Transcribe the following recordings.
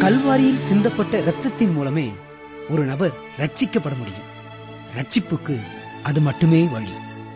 கல்வாரியில் சிந்தப்பட்ட இரத்தத்தின் மூலமே ஒரு நபர் ரட்சிக்கப்பட முடியும் ரட்சிப்புக்கு அது மட்டுமே வழி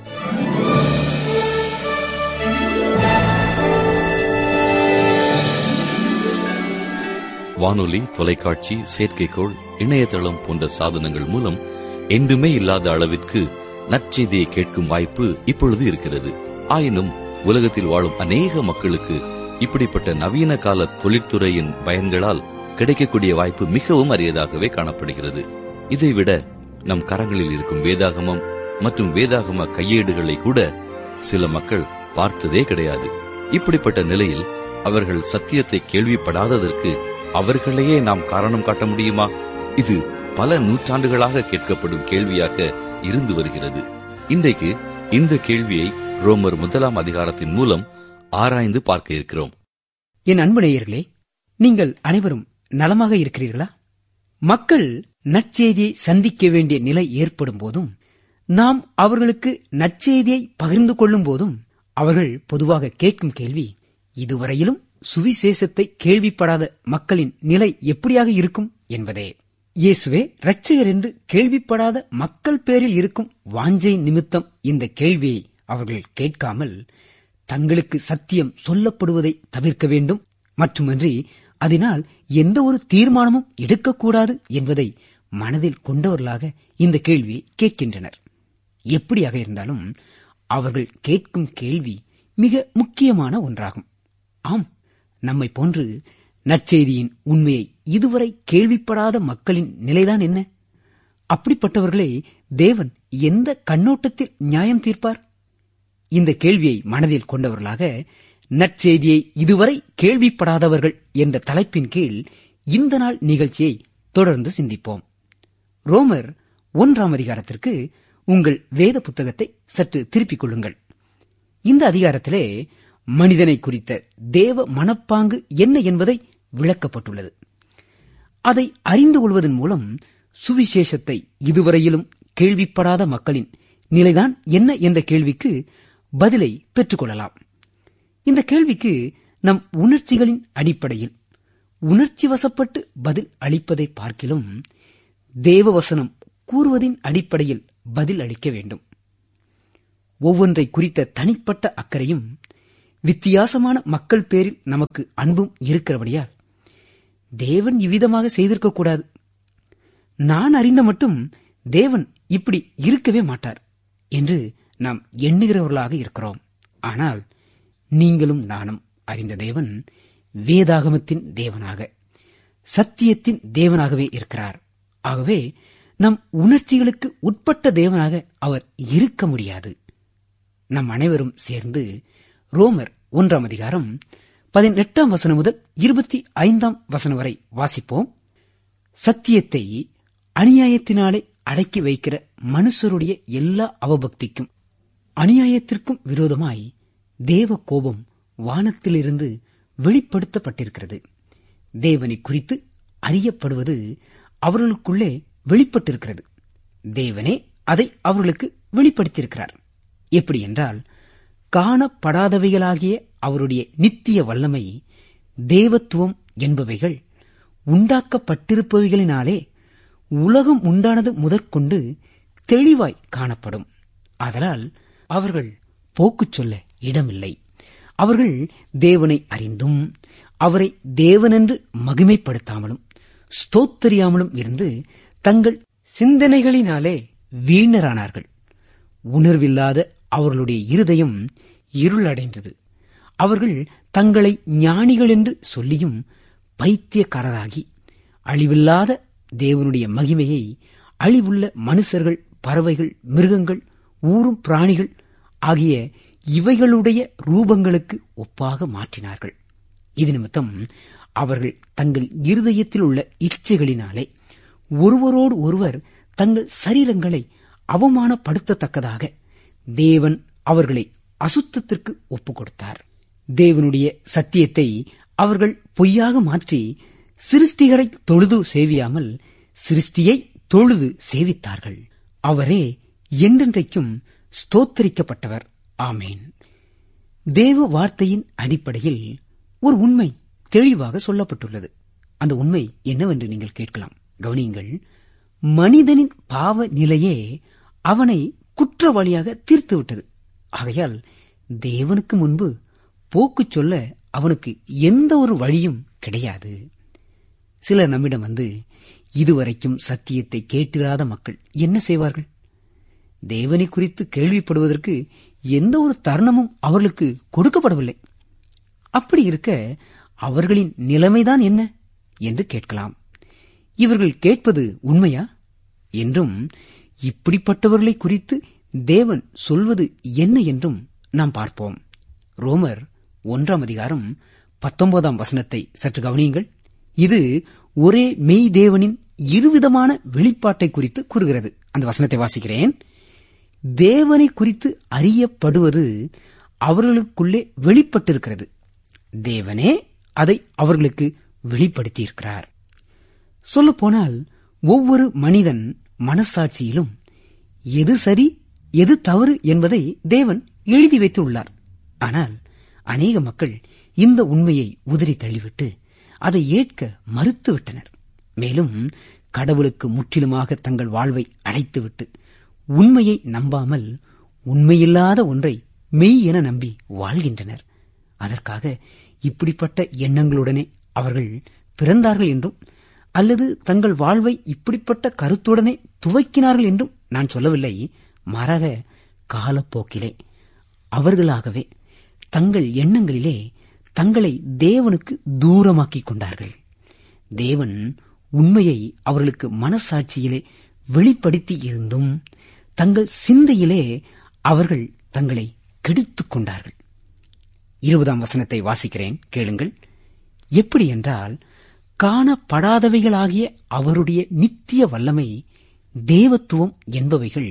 வானொலி தொலைக்காட்சி செயற்கைக்கோள் இணையதளம் போன்ற சாதனங்கள் மூலம் என்றுமே இல்லாத அளவிற்கு நற்செய்தியை கேட்கும் வாய்ப்பு இப்பொழுது இருக்கிறது ஆயினும் உலகத்தில் வாழும் அநேக மக்களுக்கு இப்படிப்பட்ட நவீன கால தொழிற்துறையின் பயன்களால் கிடைக்கக்கூடிய வாய்ப்பு மிகவும் அரியதாகவே காணப்படுகிறது இதைவிட நம் கரங்களில் இருக்கும் வேதாகமம் மற்றும் வேதாகம கையேடுகளை கூட சில மக்கள் பார்த்ததே கிடையாது இப்படிப்பட்ட நிலையில் அவர்கள் சத்தியத்தை கேள்விப்படாததற்கு அவர்களையே நாம் காரணம் காட்ட முடியுமா இது பல நூற்றாண்டுகளாக கேட்கப்படும் கேள்வியாக இருந்து வருகிறது இன்றைக்கு இந்த கேள்வியை ரோமர் முதலாம் அதிகாரத்தின் மூலம் ஆராய்ந்து பார்க்க இருக்கிறோம் என் அன்பு நேயர்களே நீங்கள் அனைவரும் நலமாக இருக்கிறீர்களா மக்கள் நற்செய்தியை சந்திக்க வேண்டிய நிலை ஏற்படும் போதும் நாம் அவர்களுக்கு நற்செய்தியை பகிர்ந்து கொள்ளும் போதும் அவர்கள் பொதுவாக கேட்கும் கேள்வி இதுவரையிலும் சுவிசேஷத்தை கேள்விப்படாத மக்களின் நிலை எப்படியாக இருக்கும் என்பதே இயேசுவே இரட்சகர் என்று கேள்விப்படாத மக்கள் பேரில் இருக்கும் வாஞ்சை நிமித்தம் இந்த கேள்வியை அவர்கள் கேட்காமல் தங்களுக்கு சத்தியம் சொல்லப்படுவதை தவிர்க்க வேண்டும் மட்டுமன்றி அதனால் எந்த ஒரு தீர்மானமும் எடுக்கக்கூடாது என்பதை மனதில் கொண்டவர்களாக இந்த கேள்வியை கேட்கின்றனர் எப்படியாக இருந்தாலும் அவர்கள் கேட்கும் கேள்வி மிக முக்கியமான ஒன்றாகும் ஆம் நம்மை போன்று நற்செய்தியின் உண்மையை இதுவரை கேள்விப்படாத மக்களின் நிலைதான் என்ன அப்படிப்பட்டவர்களை தேவன் எந்த கண்ணோட்டத்தில் நியாயம் தீர்ப்பார் இந்த கேள்வியை மனதில் கொண்டவர்களாக நற்செய்தியை இதுவரை கேள்விப்படாதவர்கள் என்ற தலைப்பின் கீழ் இந்த நாள் நிகழ்ச்சியை தொடர்ந்து சிந்திப்போம் ரோமர் ஒன்றாம் அதிகாரத்திற்கு உங்கள் வேத புத்தகத்தை சற்று திருப்பிக் கொள்ளுங்கள் இந்த அதிகாரத்திலே மனிதனை குறித்த தேவ மனப்பாங்கு என்ன என்பதை விளக்கப்பட்டுள்ளது அதை அறிந்து கொள்வதன் மூலம் சுவிசேஷத்தை இதுவரையிலும் கேள்விப்படாத மக்களின் நிலைதான் என்ன என்ற கேள்விக்கு பதிலை பெற்றுக்கொள்ளலாம் இந்த கேள்விக்கு நம் உணர்ச்சிகளின் அடிப்படையில் உணர்ச்சி வசப்பட்டு பதில் அளிப்பதை பார்க்கிலும் தேவவசனம் கூறுவதின் அடிப்படையில் பதில் அளிக்க வேண்டும் ஒவ்வொன்றை குறித்த தனிப்பட்ட அக்கறையும் வித்தியாசமான மக்கள் பேரில் நமக்கு அன்பும் இருக்கிறபடியால் தேவன் இவ்விதமாக செய்திருக்கக்கூடாது நான் அறிந்த மட்டும் தேவன் இப்படி இருக்கவே மாட்டார் என்று நாம் எண்ணுகிறவர்களாக இருக்கிறோம் ஆனால் நீங்களும் நானும் அறிந்த தேவன் வேதாகமத்தின் தேவனாக சத்தியத்தின் தேவனாகவே இருக்கிறார் ஆகவே நம் உணர்ச்சிகளுக்கு உட்பட்ட தேவனாக அவர் இருக்க முடியாது நம் அனைவரும் சேர்ந்து ரோமர் ஒன்றாம் அதிகாரம் பதினெட்டாம் வசனம் முதல் இருபத்தி ஐந்தாம் வசனம் வரை வாசிப்போம் சத்தியத்தை அநியாயத்தினாலே அடக்கி வைக்கிற மனுஷருடைய எல்லா அவபக்திக்கும் அநியாயத்திற்கும் விரோதமாய் தேவ கோபம் வானத்திலிருந்து வெளிப்படுத்தப்பட்டிருக்கிறது தேவனை குறித்து அறியப்படுவது அவர்களுக்குள்ளே வெளிப்பட்டிருக்கிறது தேவனே அதை அவர்களுக்கு வெளிப்படுத்தியிருக்கிறார் எப்படி என்றால் காணப்படாதவைகளாகிய அவருடைய நித்திய வல்லமை தேவத்துவம் என்பவைகள் உண்டாக்கப்பட்டிருப்பவைகளினாலே உலகம் உண்டானது முதற்கொண்டு தெளிவாய் காணப்படும் அதனால் அவர்கள் போக்குச் சொல்ல இடமில்லை அவர்கள் தேவனை அறிந்தும் அவரை தேவனென்று மகிமைப்படுத்தாமலும் ஸ்தோத்தரியாமலும் இருந்து தங்கள் சிந்தனைகளினாலே வீணரானார்கள் உணர்வில்லாத அவர்களுடைய இருதயம் இருளடைந்தது அவர்கள் தங்களை ஞானிகள் என்று சொல்லியும் பைத்தியக்காரராகி அழிவில்லாத தேவனுடைய மகிமையை அழிவுள்ள மனுஷர்கள் பறவைகள் மிருகங்கள் ஊரும் பிராணிகள் ஆகிய இவைகளுடைய ரூபங்களுக்கு ஒப்பாக மாற்றினார்கள் இது நிமித்தம் அவர்கள் தங்கள் இருதயத்தில் உள்ள இச்சைகளினாலே ஒருவரோடு ஒருவர் தங்கள் சரீரங்களை அவமானப்படுத்தத்தக்கதாக தேவன் அவர்களை அசுத்தத்திற்கு ஒப்புக் கொடுத்தார் தேவனுடைய சத்தியத்தை அவர்கள் பொய்யாக மாற்றி சிருஷ்டிகரை தொழுது சேவியாமல் சிருஷ்டியை தொழுது சேவித்தார்கள் அவரே என்றென்றைக்கும் ஸ்தோத்தரிக்கப்பட்டவர் ஆமேன் தேவ வார்த்தையின் அடிப்படையில் ஒரு உண்மை தெளிவாக சொல்லப்பட்டுள்ளது அந்த உண்மை என்னவென்று நீங்கள் கேட்கலாம் கவனியுங்கள் மனிதனின் பாவ நிலையே அவனை குற்றவாளியாக தீர்த்து விட்டது ஆகையால் தேவனுக்கு முன்பு போக்கு சொல்ல அவனுக்கு எந்த ஒரு வழியும் கிடையாது சிலர் நம்மிடம் வந்து இதுவரைக்கும் சத்தியத்தை கேட்டிராத மக்கள் என்ன செய்வார்கள் தேவனை குறித்து கேள்விப்படுவதற்கு எந்த ஒரு தருணமும் அவர்களுக்கு கொடுக்கப்படவில்லை அப்படி இருக்க அவர்களின் நிலைமைதான் என்ன என்று கேட்கலாம் இவர்கள் கேட்பது உண்மையா என்றும் இப்படிப்பட்டவர்களை குறித்து தேவன் சொல்வது என்ன என்றும் நாம் பார்ப்போம் ரோமர் ஒன்றாம் அதிகாரம் பத்தொன்பதாம் வசனத்தை சற்று கவனியுங்கள் இது ஒரே மெய் தேவனின் இருவிதமான வெளிப்பாட்டை குறித்து கூறுகிறது அந்த வசனத்தை வாசிக்கிறேன் தேவனை குறித்து அறியப்படுவது அவர்களுக்குள்ளே வெளிப்பட்டிருக்கிறது தேவனே அதை அவர்களுக்கு வெளிப்படுத்தியிருக்கிறார் சொல்லப்போனால் ஒவ்வொரு மனிதன் மனசாட்சியிலும் எது சரி எது தவறு என்பதை தேவன் எழுதி வைத்துள்ளார் ஆனால் அநேக மக்கள் இந்த உண்மையை உதறி தள்ளிவிட்டு அதை ஏற்க மறுத்துவிட்டனர் மேலும் கடவுளுக்கு முற்றிலுமாக தங்கள் வாழ்வை அடைத்துவிட்டு உண்மையை நம்பாமல் உண்மையில்லாத ஒன்றை மெய் என நம்பி வாழ்கின்றனர் அதற்காக இப்படிப்பட்ட எண்ணங்களுடனே அவர்கள் பிறந்தார்கள் என்றும் அல்லது தங்கள் வாழ்வை இப்படிப்பட்ட கருத்துடனே துவக்கினார்கள் என்றும் நான் சொல்லவில்லை மாறாக காலப்போக்கிலே அவர்களாகவே தங்கள் எண்ணங்களிலே தங்களை தேவனுக்கு தூரமாக்கிக் கொண்டார்கள் தேவன் உண்மையை அவர்களுக்கு மனசாட்சியிலே வெளிப்படுத்தி இருந்தும் தங்கள் சிந்தையிலே அவர்கள் தங்களை கெடுத்துக் கொண்டார்கள் இருபதாம் வசனத்தை வாசிக்கிறேன் கேளுங்கள் எப்படி என்றால் காணப்படாதவைகளாகிய அவருடைய நித்திய வல்லமை தேவத்துவம் என்பவைகள்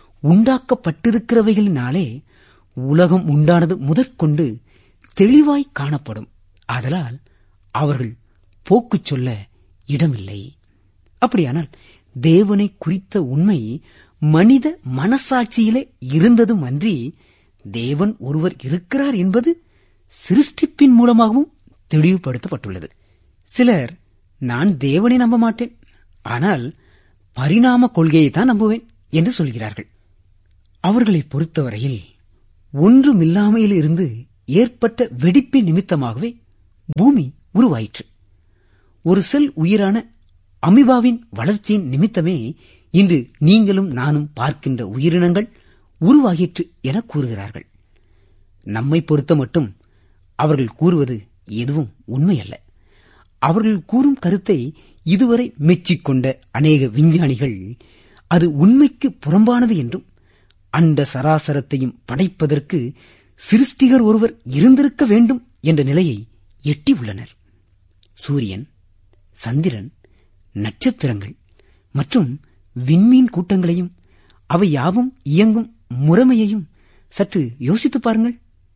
உண்டாக்கப்பட்டிருக்கிறவைகளினாலே உலகம் உண்டானது முதற்கொண்டு தெளிவாய் காணப்படும் ஆதலால் அவர்கள் போக்குச் சொல்ல இடமில்லை அப்படியானால் தேவனை குறித்த உண்மை மனித மனசாட்சியிலே இருந்ததும் அன்றி தேவன் ஒருவர் இருக்கிறார் என்பது சிருஷ்டிப்பின் மூலமாகவும் தெளிவுபடுத்தப்பட்டுள்ளது சிலர் நான் தேவனை நம்ப மாட்டேன் ஆனால் பரிணாம கொள்கையை தான் நம்புவேன் என்று சொல்கிறார்கள் அவர்களை பொறுத்தவரையில் ஒன்றுமில்லாமையில் இருந்து ஏற்பட்ட வெடிப்பின் நிமித்தமாகவே பூமி உருவாயிற்று ஒரு செல் உயிரான அமிபாவின் வளர்ச்சியின் நிமித்தமே இன்று நீங்களும் நானும் பார்க்கின்ற உயிரினங்கள் உருவாகிற்று என கூறுகிறார்கள் நம்மை பொறுத்த மட்டும் அவர்கள் கூறுவது எதுவும் உண்மையல்ல அவர்கள் கூறும் கருத்தை இதுவரை மெச்சிக்கொண்ட அநேக விஞ்ஞானிகள் அது உண்மைக்கு புறம்பானது என்றும் அண்ட சராசரத்தையும் படைப்பதற்கு சிருஷ்டிகர் ஒருவர் இருந்திருக்க வேண்டும் என்ற நிலையை எட்டியுள்ளனர் சூரியன் சந்திரன் நட்சத்திரங்கள் மற்றும் விண்மீன் கூட்டங்களையும் அவை யாவும் இயங்கும் முறைமையையும் சற்று யோசித்துப் பாருங்கள்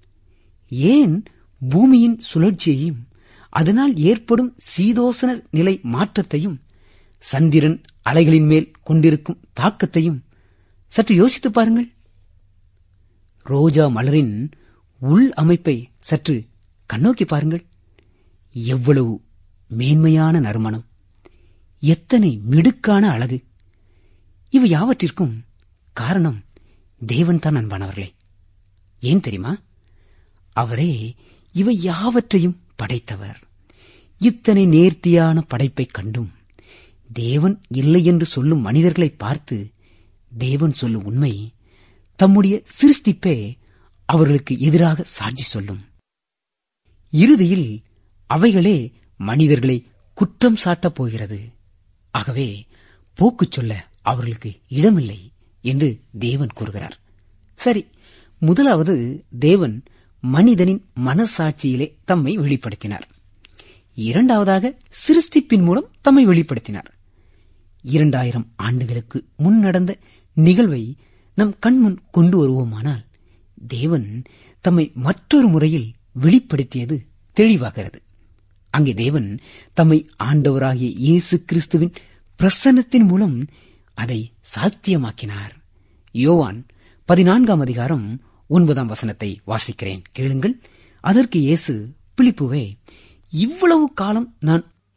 ஏன் பூமியின் சுழற்சியையும் அதனால் ஏற்படும் சீதோசன நிலை மாற்றத்தையும் சந்திரன் அலைகளின் மேல் கொண்டிருக்கும் தாக்கத்தையும் சற்று யோசித்துப் பாருங்கள் ரோஜா மலரின் உள் அமைப்பை சற்று கண்ணோக்கி பாருங்கள் எவ்வளவு மேன்மையான நறுமணம் எத்தனை மிடுக்கான அழகு இவை யாவற்றிற்கும் காரணம் தேவன் தான் அன்பானவர்களே ஏன் தெரியுமா அவரே இவை யாவற்றையும் படைத்தவர் இத்தனை நேர்த்தியான படைப்பைக் கண்டும் தேவன் இல்லை என்று சொல்லும் மனிதர்களை பார்த்து தேவன் சொல்லும் உண்மை தம்முடைய சிருஷ்டிப்பே அவர்களுக்கு எதிராக சாட்சி சொல்லும் இறுதியில் அவைகளே மனிதர்களை குற்றம் சாட்டப் போகிறது ஆகவே போக்குச் சொல்ல அவர்களுக்கு இடமில்லை என்று தேவன் கூறுகிறார் சரி முதலாவது தேவன் மனிதனின் மனசாட்சியிலே தம்மை வெளிப்படுத்தினார் இரண்டாவதாக சிருஷ்டிப்பின் மூலம் தம்மை வெளிப்படுத்தினார் இரண்டாயிரம் ஆண்டுகளுக்கு முன் நடந்த நிகழ்வை நம் கண்முன் கொண்டு வருவோமானால் தேவன் தம்மை மற்றொரு முறையில் வெளிப்படுத்தியது தெளிவாகிறது அங்கே தேவன் தம்மை ஆண்டவராகிய இயேசு கிறிஸ்துவின் பிரசன்னத்தின் மூலம் அதை சாத்தியமாக்கினார் யோவான் பதினான்காம் அதிகாரம் ஒன்பதாம் வசனத்தை வாசிக்கிறேன் கேளுங்கள் அதற்கு இயேசு பிலிப்புவே இவ்வளவு காலம் நான்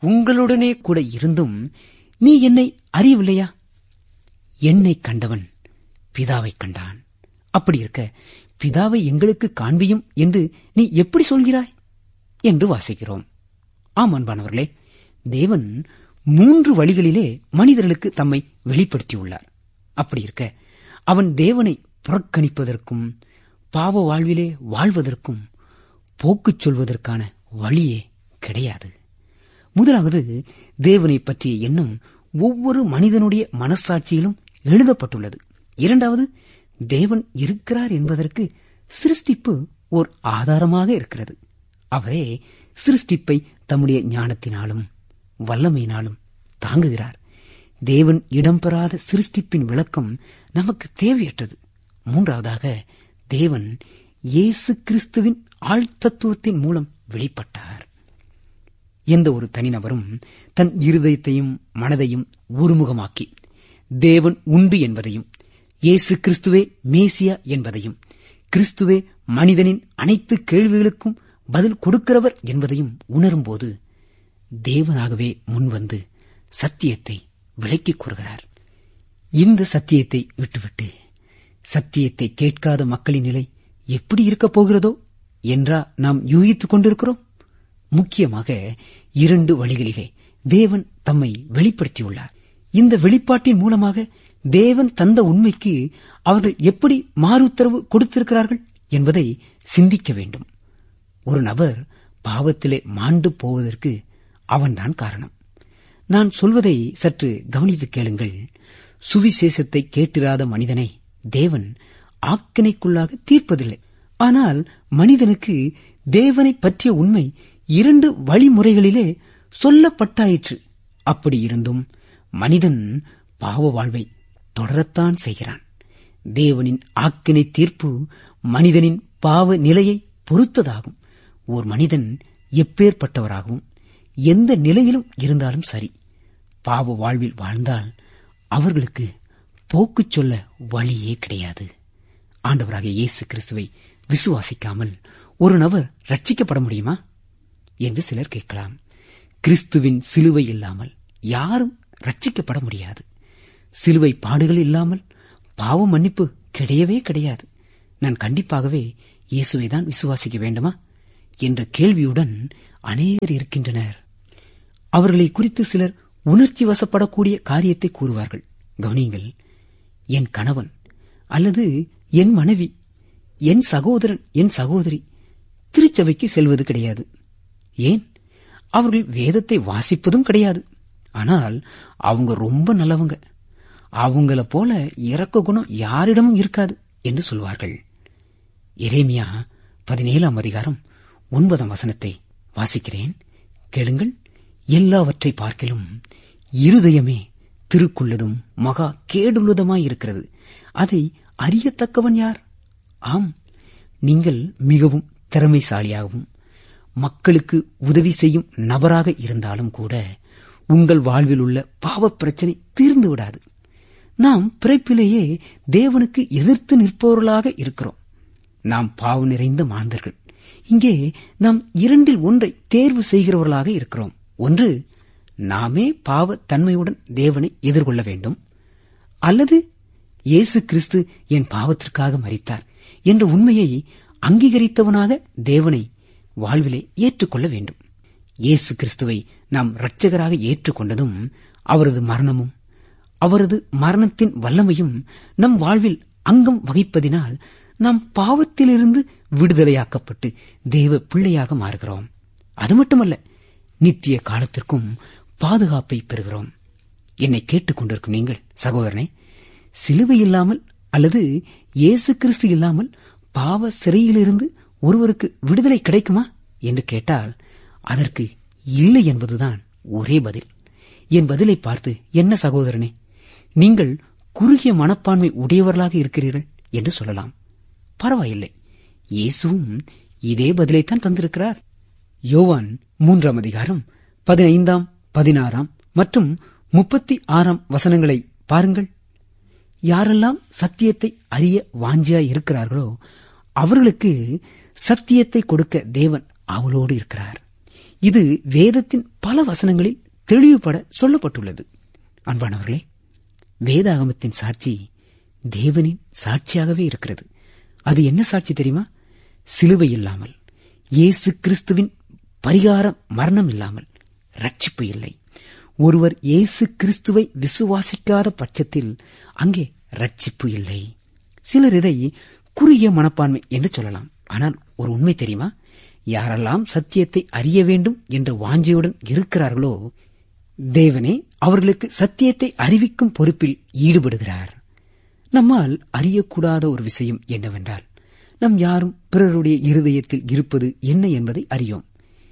உங்களுடனே கூட இருந்தும் நீ என்னை அறியவில்லையா என்னை கண்டவன் பிதாவை கண்டான் அப்படி இருக்க பிதாவை எங்களுக்கு காண்பியும் என்று நீ எப்படி சொல்கிறாய் என்று வாசிக்கிறோம் ஆம் அன்பானவர்களே தேவன் மூன்று வழிகளிலே மனிதர்களுக்கு தம்மை வெளிப்படுத்தியுள்ளார் அப்படி இருக்க அவன் தேவனை புறக்கணிப்பதற்கும் பாவ வாழ்விலே வாழ்வதற்கும் போக்குச் சொல்வதற்கான வழியே கிடையாது முதலாவது தேவனை பற்றிய எண்ணம் ஒவ்வொரு மனிதனுடைய மனசாட்சியிலும் எழுதப்பட்டுள்ளது இரண்டாவது தேவன் இருக்கிறார் என்பதற்கு சிருஷ்டிப்பு ஓர் ஆதாரமாக இருக்கிறது அவரே சிருஷ்டிப்பை தம்முடைய ஞானத்தினாலும் வல்லமையினாலும் தாங்குகிறார் தேவன் இடம்பெறாத சிருஷ்டிப்பின் விளக்கம் நமக்கு தேவையற்றது மூன்றாவதாக தேவன் இயேசு கிறிஸ்துவின் ஆழ்த்தத்துவத்தின் மூலம் வெளிப்பட்டார் எந்த ஒரு தனிநபரும் தன் இருதயத்தையும் மனதையும் ஒருமுகமாக்கி தேவன் உண்டு என்பதையும் இயேசு கிறிஸ்துவே மேசியா என்பதையும் கிறிஸ்துவே மனிதனின் அனைத்து கேள்விகளுக்கும் பதில் கொடுக்கிறவர் என்பதையும் உணரும்போது தேவனாகவே முன்வந்து சத்தியத்தை விளக்கிக் கூறுகிறார் இந்த சத்தியத்தை விட்டுவிட்டு சத்தியத்தை கேட்காத மக்களின் நிலை எப்படி இருக்கப் போகிறதோ என்றா நாம் யூகித்துக் கொண்டிருக்கிறோம் முக்கியமாக இரண்டு வழிகளிலே தேவன் தம்மை வெளிப்படுத்தியுள்ளார் இந்த வெளிப்பாட்டின் மூலமாக தேவன் தந்த உண்மைக்கு அவர்கள் எப்படி மாறு உத்தரவு கொடுத்திருக்கிறார்கள் என்பதை சிந்திக்க வேண்டும் ஒரு நபர் பாவத்திலே மாண்டு போவதற்கு அவன்தான் காரணம் நான் சொல்வதை சற்று கவனித்து கேளுங்கள் சுவிசேஷத்தை கேட்டிராத மனிதனை தேவன் ஆக்கினைக்குள்ளாக தீர்ப்பதில்லை ஆனால் மனிதனுக்கு தேவனை பற்றிய உண்மை இரண்டு வழிமுறைகளிலே சொல்லப்பட்டாயிற்று அப்படி இருந்தும் மனிதன் பாவ வாழ்வை தொடரத்தான் செய்கிறான் தேவனின் ஆக்கினை தீர்ப்பு மனிதனின் பாவ நிலையை பொறுத்ததாகும் ஓர் மனிதன் எப்பேற்பட்டவராகவும் எந்த நிலையிலும் இருந்தாலும் சரி பாவ வாழ்வில் வாழ்ந்தால் அவர்களுக்கு போக்குச் சொல்ல வழியே கிடையாது ஆண்டவராக இயேசு கிறிஸ்துவை விசுவாசிக்காமல் ஒரு நபர் ரட்சிக்கப்பட முடியுமா என்று சிலர் கேட்கலாம் கிறிஸ்துவின் சிலுவை இல்லாமல் யாரும் ரட்சிக்கப்பட முடியாது சிலுவை பாடுகள் இல்லாமல் பாவ மன்னிப்பு கிடையவே கிடையாது நான் கண்டிப்பாகவே இயேசுவை தான் விசுவாசிக்க வேண்டுமா என்ற கேள்வியுடன் அநேகர் இருக்கின்றனர் அவர்களை குறித்து சிலர் உணர்ச்சி வசப்படக்கூடிய காரியத்தை கூறுவார்கள் கவனியுங்கள் என் கணவன் அல்லது என் மனைவி என் சகோதரன் என் சகோதரி திருச்சபைக்கு செல்வது கிடையாது ஏன் அவர்கள் வேதத்தை வாசிப்பதும் கிடையாது ஆனால் அவங்க ரொம்ப நல்லவங்க அவங்கள போல இறக்க குணம் யாரிடமும் இருக்காது என்று சொல்வார்கள் எரேமியா பதினேழாம் அதிகாரம் ஒன்பதாம் வசனத்தை வாசிக்கிறேன் கேளுங்கள் எல்லாவற்றை பார்க்கிலும் இருதயமே திருக்குள்ளதும் மகா கேடுள்ளதுமாயிருக்கிறது அதை அறியத்தக்கவன் யார் ஆம் நீங்கள் மிகவும் திறமைசாலியாகவும் மக்களுக்கு உதவி செய்யும் நபராக இருந்தாலும் கூட உங்கள் வாழ்வில் உள்ள பாவப் பிரச்சனை தீர்ந்து விடாது நாம் பிறப்பிலேயே தேவனுக்கு எதிர்த்து நிற்பவர்களாக இருக்கிறோம் நாம் பாவம் நிறைந்த மாந்தர்கள் இங்கே நாம் இரண்டில் ஒன்றை தேர்வு செய்கிறவர்களாக இருக்கிறோம் ஒன்று நாமே பாவ தன்மையுடன் தேவனை எதிர்கொள்ள வேண்டும் அல்லது இயேசு கிறிஸ்து என் பாவத்திற்காக மரித்தார் என்ற உண்மையை அங்கீகரித்தவனாக தேவனை வாழ்விலே ஏற்றுக்கொள்ள வேண்டும் இயேசு கிறிஸ்துவை நாம் இரட்சகராக ஏற்றுக்கொண்டதும் அவரது மரணமும் அவரது மரணத்தின் வல்லமையும் நம் வாழ்வில் அங்கம் வகிப்பதினால் நாம் பாவத்திலிருந்து விடுதலையாக்கப்பட்டு தேவ பிள்ளையாக மாறுகிறோம் அது மட்டுமல்ல நித்திய காலத்திற்கும் பாதுகாப்பை பெறுகிறோம் என்னை கேட்டுக்கொண்டிருக்கும் நீங்கள் சகோதரனே சிலுவை இல்லாமல் அல்லது இயேசு கிறிஸ்து இல்லாமல் பாவ சிறையிலிருந்து ஒருவருக்கு விடுதலை கிடைக்குமா என்று கேட்டால் அதற்கு இல்லை என்பதுதான் ஒரே பதில் என் பதிலை பார்த்து என்ன சகோதரனே நீங்கள் குறுகிய மனப்பான்மை உடையவர்களாக இருக்கிறீர்கள் என்று சொல்லலாம் பரவாயில்லை இயேசுவும் இதே பதிலைத்தான் தந்திருக்கிறார் யோவான் மூன்றாம் அதிகாரம் பதினைந்தாம் பதினாறாம் மற்றும் முப்பத்தி ஆறாம் வசனங்களை பாருங்கள் யாரெல்லாம் சத்தியத்தை அறிய வாஞ்சியாய் இருக்கிறார்களோ அவர்களுக்கு சத்தியத்தை கொடுக்க தேவன் அவளோடு இருக்கிறார் இது வேதத்தின் பல வசனங்களில் தெளிவுபட சொல்லப்பட்டுள்ளது அன்பானவர்களே வேதாகமத்தின் சாட்சி தேவனின் சாட்சியாகவே இருக்கிறது அது என்ன சாட்சி தெரியுமா சிலுவை இல்லாமல் இயேசு கிறிஸ்துவின் பரிகார மரணம் இல்லாமல் ரட்சிப்பு இல்லை ஒருவர் இயேசு கிறிஸ்துவை விசுவாசிக்காத பட்சத்தில் அங்கே ரட்சிப்பு இல்லை சிலர் இதை குறுகிய மனப்பான்மை என்று சொல்லலாம் ஆனால் ஒரு உண்மை தெரியுமா யாரெல்லாம் சத்தியத்தை அறிய வேண்டும் என்ற வாஞ்சையுடன் இருக்கிறார்களோ தேவனே அவர்களுக்கு சத்தியத்தை அறிவிக்கும் பொறுப்பில் ஈடுபடுகிறார் நம்மால் அறியக்கூடாத ஒரு விஷயம் என்னவென்றால் நம் யாரும் பிறருடைய இருதயத்தில் இருப்பது என்ன என்பதை அறியோம்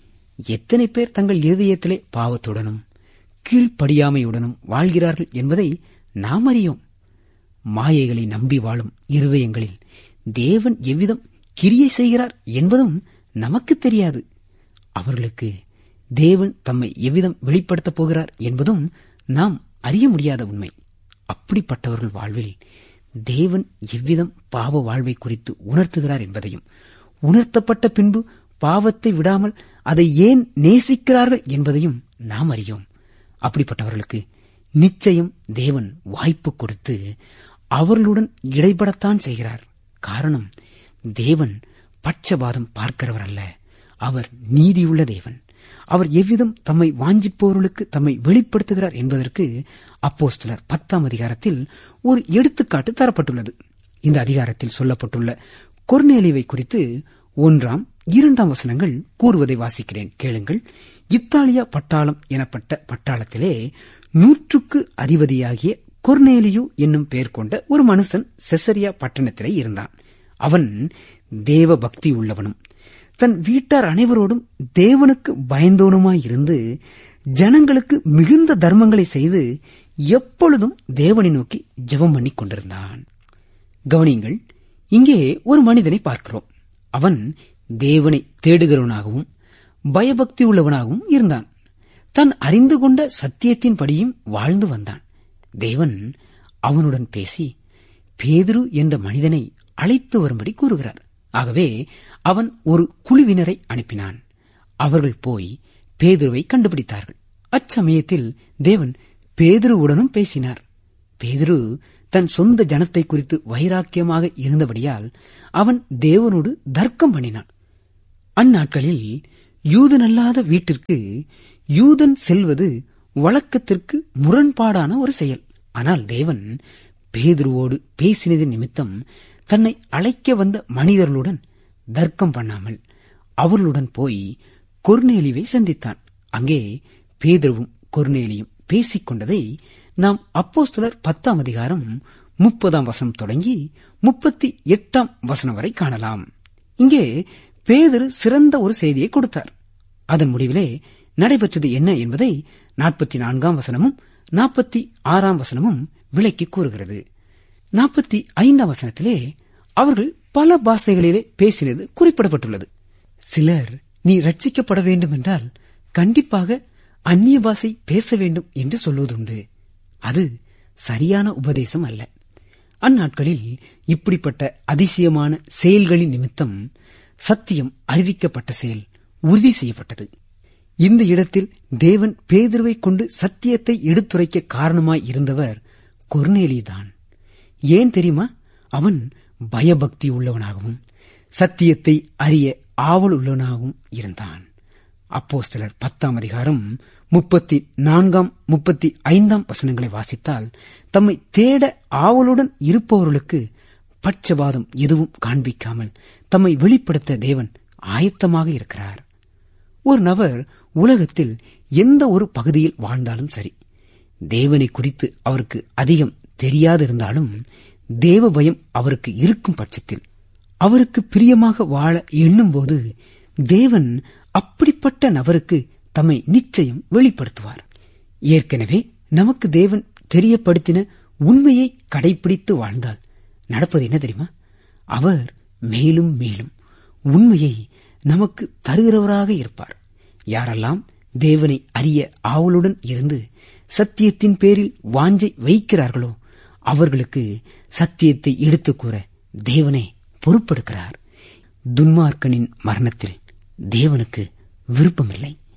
எத்தனை பேர் தங்கள் இருதயத்திலே பாவத்துடனும் கீழ்ப்படியாமையுடனும் வாழ்கிறார்கள் என்பதை நாம் அறியோம் மாயைகளை நம்பி வாழும் இருதயங்களில் தேவன் எவ்விதம் கிரியை செய்கிறார் என்பதும் நமக்கு தெரியாது அவர்களுக்கு தேவன் தம்மை எவ்விதம் வெளிப்படுத்தப் போகிறார் என்பதும் நாம் அறிய முடியாத உண்மை அப்படிப்பட்டவர்கள் வாழ்வில் தேவன் எவ்விதம் பாவ வாழ்வை குறித்து உணர்த்துகிறார் என்பதையும் உணர்த்தப்பட்ட பின்பு பாவத்தை விடாமல் அதை ஏன் நேசிக்கிறார்கள் என்பதையும் நாம் அறியோம் அப்படிப்பட்டவர்களுக்கு நிச்சயம் தேவன் வாய்ப்பு கொடுத்து அவர்களுடன் இடைபடத்தான் செய்கிறார் காரணம் தேவன் பட்சபாதம் பார்க்கிறவர் அல்ல அவர் நீதியுள்ள தேவன் அவர் எவ்விதம் தம்மை வாஞ்சிப்பவர்களுக்கு தம்மை வெளிப்படுத்துகிறார் என்பதற்கு அப்போஸ்தலர் பத்தாம் அதிகாரத்தில் ஒரு எடுத்துக்காட்டு தரப்பட்டுள்ளது இந்த அதிகாரத்தில் சொல்லப்பட்டுள்ள கொர்நேலிவை குறித்து ஒன்றாம் இரண்டாம் வசனங்கள் கூறுவதை வாசிக்கிறேன் கேளுங்கள் இத்தாலியா பட்டாளம் எனப்பட்ட பட்டாளத்திலே நூற்றுக்கு அதிபதியாகிய கொர்னேலியு என்னும் பெயர் கொண்ட ஒரு மனுஷன் செசரியா பட்டணத்திலே இருந்தான் அவன் தேவ பக்தி உள்ளவனும் தன் வீட்டார் அனைவரோடும் தேவனுக்கு பயந்தோனுமாயிருந்து ஜனங்களுக்கு மிகுந்த தர்மங்களை செய்து எப்பொழுதும் தேவனை நோக்கி ஜெபம் பண்ணி கொண்டிருந்தான் கவனியுங்கள் இங்கே ஒரு மனிதனை பார்க்கிறோம் அவன் தேவனை தேடுகிறவனாகவும் பயபக்தி உள்ளவனாகவும் இருந்தான் தான் அறிந்து கொண்ட சத்தியத்தின்படியும் வாழ்ந்து வந்தான் தேவன் அவனுடன் பேசி பேதுரு என்ற மனிதனை அழைத்து வரும்படி கூறுகிறார் ஆகவே அவன் ஒரு குழுவினரை அனுப்பினான் அவர்கள் போய் பேதுருவை கண்டுபிடித்தார்கள் அச்சமயத்தில் தேவன் பேதுருவுடனும் பேசினார் பேதுரு தன் சொந்த ஜனத்தை குறித்து வைராக்கியமாக இருந்தபடியால் அவன் தேவனோடு தர்க்கம் பண்ணினான் அந்நாட்களில் யூதனல்லாத வீட்டிற்கு யூதன் செல்வது வழக்கத்திற்கு முரண்பாடான ஒரு செயல் ஆனால் தேவன் பேதுருவோடு பேசினதின் நிமித்தம் தன்னை அழைக்க வந்த மனிதர்களுடன் தர்க்கம் பண்ணாமல் அவர்களுடன் போய் கொர்நேலிவை சந்தித்தான் அங்கே பேதுருவும் கொர்நேலியும் பேசிக் கொண்டதை நாம் அப்போஸ்தலர் பத்தாம் அதிகாரம் முப்பதாம் வசனம் தொடங்கி முப்பத்தி எட்டாம் வசனம் வரை காணலாம் இங்கே பேதரு சிறந்த ஒரு செய்தியை கொடுத்தார் அதன் முடிவிலே நடைபெற்றது என்ன என்பதை நாற்பத்தி நான்காம் வசனமும் நாற்பத்தி ஆறாம் வசனமும் விளக்கி கூறுகிறது நாற்பத்தி ஐந்தாம் வசனத்திலே அவர்கள் பல பாஷைகளிலே பேசினது குறிப்பிடப்பட்டுள்ளது சிலர் நீ ரட்சிக்கப்பட வேண்டும் என்றால் கண்டிப்பாக அந்நிய பாஷை பேச வேண்டும் என்று சொல்வதுண்டு அது சரியான உபதேசம் அல்ல அந்நாட்களில் இப்படிப்பட்ட அதிசயமான செயல்களின் நிமித்தம் சத்தியம் அறிவிக்கப்பட்ட செயல் உறுதி செய்யப்பட்டது இந்த இடத்தில் தேவன் பேதுருவை கொண்டு சத்தியத்தை எடுத்துரைக்க காரணமாய் இருந்தவர் கொர்நேலிதான் ஏன் தெரியுமா அவன் பயபக்தி உள்ளவனாகவும் சத்தியத்தை அறிய ஆவல் உள்ளவனாகவும் இருந்தான் அப்போஸ்தலர் பத்தாம் அதிகாரம் முப்பத்தி நான்காம் முப்பத்தி ஐந்தாம் வசனங்களை வாசித்தால் தம்மை தேட ஆவலுடன் இருப்பவர்களுக்கு பட்சபாதம் எதுவும் காண்பிக்காமல் தம்மை வெளிப்படுத்த தேவன் ஆயத்தமாக இருக்கிறார் ஒரு நபர் உலகத்தில் எந்த ஒரு பகுதியில் வாழ்ந்தாலும் சரி தேவனை குறித்து அவருக்கு அதிகம் தெரியாதிருந்தாலும் தேவ பயம் அவருக்கு இருக்கும் பட்சத்தில் அவருக்கு பிரியமாக வாழ எண்ணும்போது தேவன் அப்படிப்பட்ட நபருக்கு தம்மை நிச்சயம் வெளிப்படுத்துவார் ஏற்கனவே நமக்கு தேவன் தெரியப்படுத்தின உண்மையை கடைபிடித்து வாழ்ந்தால் நடப்பது என்ன தெரியுமா அவர் மேலும் மேலும் உண்மையை நமக்கு தருகிறவராக இருப்பார் யாரெல்லாம் தேவனை அறிய ஆவலுடன் இருந்து சத்தியத்தின் பேரில் வாஞ்சை வைக்கிறார்களோ அவர்களுக்கு சத்தியத்தை எடுத்துக் கூற தேவனே பொறுப்பெடுக்கிறார் துன்மார்க்கனின் மரணத்தில் தேவனுக்கு விருப்பமில்லை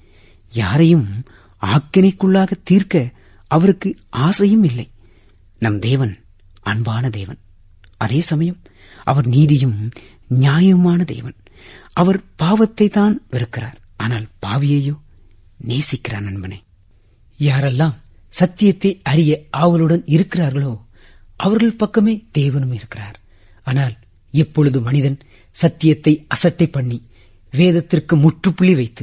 யாரையும் ஆக்கினைக்குள்ளாக தீர்க்க அவருக்கு ஆசையும் இல்லை நம் தேவன் அன்பான தேவன் அதே சமயம் அவர் நீதியும் நியாயமான தேவன் அவர் பாவத்தை தான் வெறுக்கிறார் ஆனால் பாவியையோ நேசிக்கிறார் நண்பனே யாரெல்லாம் சத்தியத்தை அறிய ஆவலுடன் இருக்கிறார்களோ அவர்கள் பக்கமே தேவனும் இருக்கிறார் ஆனால் எப்பொழுது மனிதன் சத்தியத்தை அசட்டை பண்ணி வேதத்திற்கு முற்றுப்புள்ளி வைத்து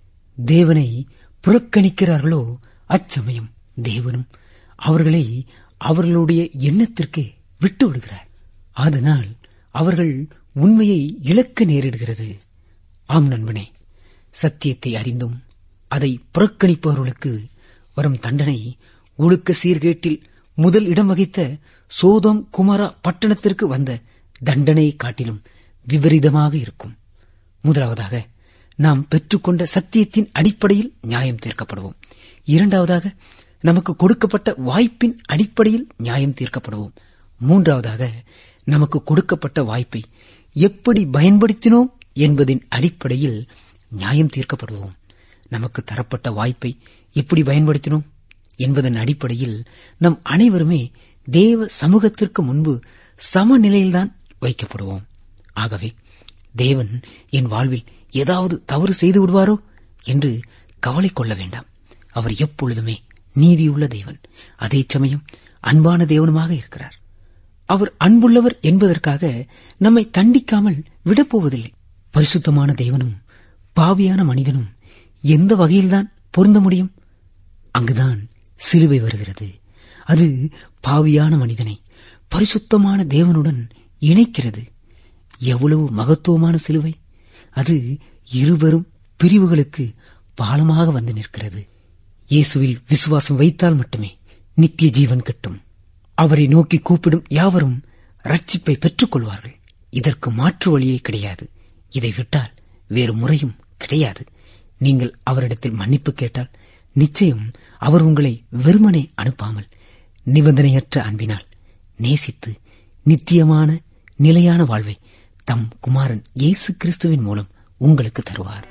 தேவனை புறக்கணிக்கிறார்களோ அச்சமயம் தேவனும் அவர்களை அவர்களுடைய எண்ணத்திற்கே விட்டு விடுகிறார் அதனால் அவர்கள் உண்மையை இழக்க நேரிடுகிறது ஆம் நண்பனே சத்தியத்தை அறிந்தும் அதை புறக்கணிப்பவர்களுக்கு வரும் தண்டனை ஒழுக்க சீர்கேட்டில் முதல் இடம் வகித்த சோதம் குமாரா பட்டணத்திற்கு வந்த தண்டனையை காட்டிலும் விபரீதமாக இருக்கும் முதலாவதாக நாம் பெற்றுக்கொண்ட சத்தியத்தின் அடிப்படையில் நியாயம் தீர்க்கப்படுவோம் இரண்டாவதாக நமக்கு கொடுக்கப்பட்ட வாய்ப்பின் அடிப்படையில் நியாயம் தீர்க்கப்படுவோம் மூன்றாவதாக நமக்கு கொடுக்கப்பட்ட வாய்ப்பை எப்படி பயன்படுத்தினோம் என்பதின் அடிப்படையில் நியாயம் தீர்க்கப்படுவோம் நமக்கு தரப்பட்ட வாய்ப்பை எப்படி பயன்படுத்தினோம் என்பதன் அடிப்படையில் நம் அனைவருமே தேவ சமூகத்திற்கு முன்பு சமநிலையில்தான் வைக்கப்படுவோம் ஆகவே தேவன் என் வாழ்வில் ஏதாவது தவறு செய்து விடுவாரோ என்று கவலை கொள்ள வேண்டாம் அவர் எப்பொழுதுமே நீதியுள்ள தேவன் அதே சமயம் அன்பான தேவனுமாக இருக்கிறார் அவர் அன்புள்ளவர் என்பதற்காக நம்மை தண்டிக்காமல் விடப்போவதில்லை பரிசுத்தமான தேவனும் பாவியான மனிதனும் எந்த வகையில்தான் பொருந்த முடியும் அங்குதான் சிலுவை வருகிறது அது பாவியான மனிதனை பரிசுத்தமான தேவனுடன் இணைக்கிறது எவ்வளவு மகத்துவமான சிலுவை அது இருவரும் பிரிவுகளுக்கு பாலமாக வந்து நிற்கிறது இயேசுவில் விசுவாசம் வைத்தால் மட்டுமே நித்திய ஜீவன் கிட்டும் அவரை நோக்கி கூப்பிடும் யாவரும் ரட்சிப்பை பெற்றுக் கொள்வார்கள் இதற்கு மாற்று வழியே கிடையாது இதை விட்டால் வேறு முறையும் கிடையாது நீங்கள் அவரிடத்தில் மன்னிப்பு கேட்டால் நிச்சயம் அவர் உங்களை வெறுமனே அனுப்பாமல் நிபந்தனையற்ற அன்பினால் நேசித்து நித்தியமான நிலையான வாழ்வை தம் குமாரன் இயேசு கிறிஸ்துவின் மூலம் உங்களுக்கு தருவார்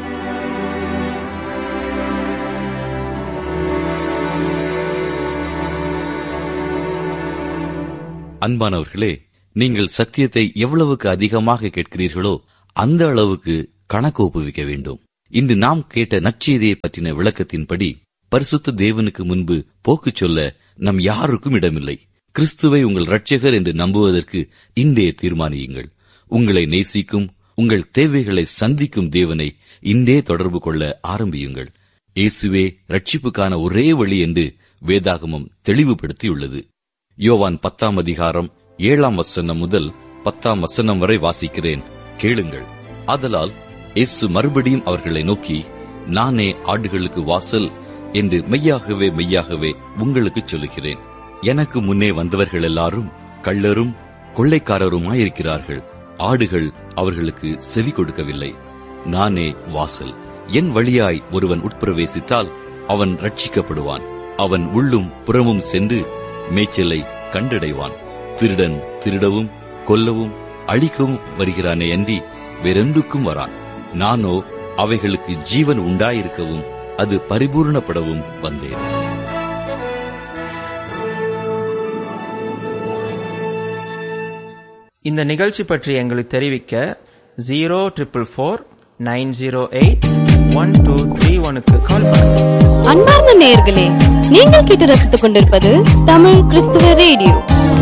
அன்பானவர்களே நீங்கள் சத்தியத்தை எவ்வளவுக்கு அதிகமாக கேட்கிறீர்களோ அந்த அளவுக்கு கணக்கு ஒப்புவிக்க வேண்டும் இன்று நாம் கேட்ட நற்செய்தியை பற்றின விளக்கத்தின்படி பரிசுத்த தேவனுக்கு முன்பு போக்கு சொல்ல நம் யாருக்கும் இடமில்லை கிறிஸ்துவை உங்கள் இரட்சகர் என்று நம்புவதற்கு இன்றே தீர்மானியுங்கள் உங்களை நேசிக்கும் உங்கள் தேவைகளை சந்திக்கும் தேவனை இன்றே தொடர்பு கொள்ள ஆரம்பியுங்கள் இயேசுவே ரட்சிப்புக்கான ஒரே வழி என்று வேதாகமம் தெளிவுபடுத்தியுள்ளது யோவான் பத்தாம் அதிகாரம் ஏழாம் வசனம் முதல் பத்தாம் வசனம் வரை வாசிக்கிறேன் கேளுங்கள் ஆதலால் இயேசு மறுபடியும் அவர்களை நோக்கி நானே ஆடுகளுக்கு வாசல் என்று மெய்யாகவே மெய்யாகவே உங்களுக்கு சொல்லுகிறேன் எனக்கு முன்னே வந்தவர்கள் எல்லாரும் கள்ளரும் கொள்ளைக்காரருமாயிருக்கிறார்கள் ஆடுகள் அவர்களுக்கு செவி கொடுக்கவில்லை நானே வாசல் என் வழியாய் ஒருவன் உட்பிரவேசித்தால் அவன் ரட்சிக்கப்படுவான் அவன் உள்ளும் புறமும் சென்று மேய்ச்சலை கண்டடைவான் திருடன் திருடவும் கொல்லவும் அழிக்கவும் வருகிறானே அன்றி வேறென்றுக்கும் வரான் நானோ அவைகளுக்கு ஜீவன் உண்டாயிருக்கவும் அது பரிபூர்ணப்படவும் வந்தேன் இந்த நிகழ்ச்சி பற்றி எங்களுக்கு தெரிவிக்க zero triple four nine zero eight one two three ஒனுக்கு கால் பண்ணுங்க அன்பார்ந்த நேயர்களே நீங்கள் கேட்டு ரசித்துக் கொண்டிருப்பது தமிழ் கிறிஸ்துவ ரேடியோ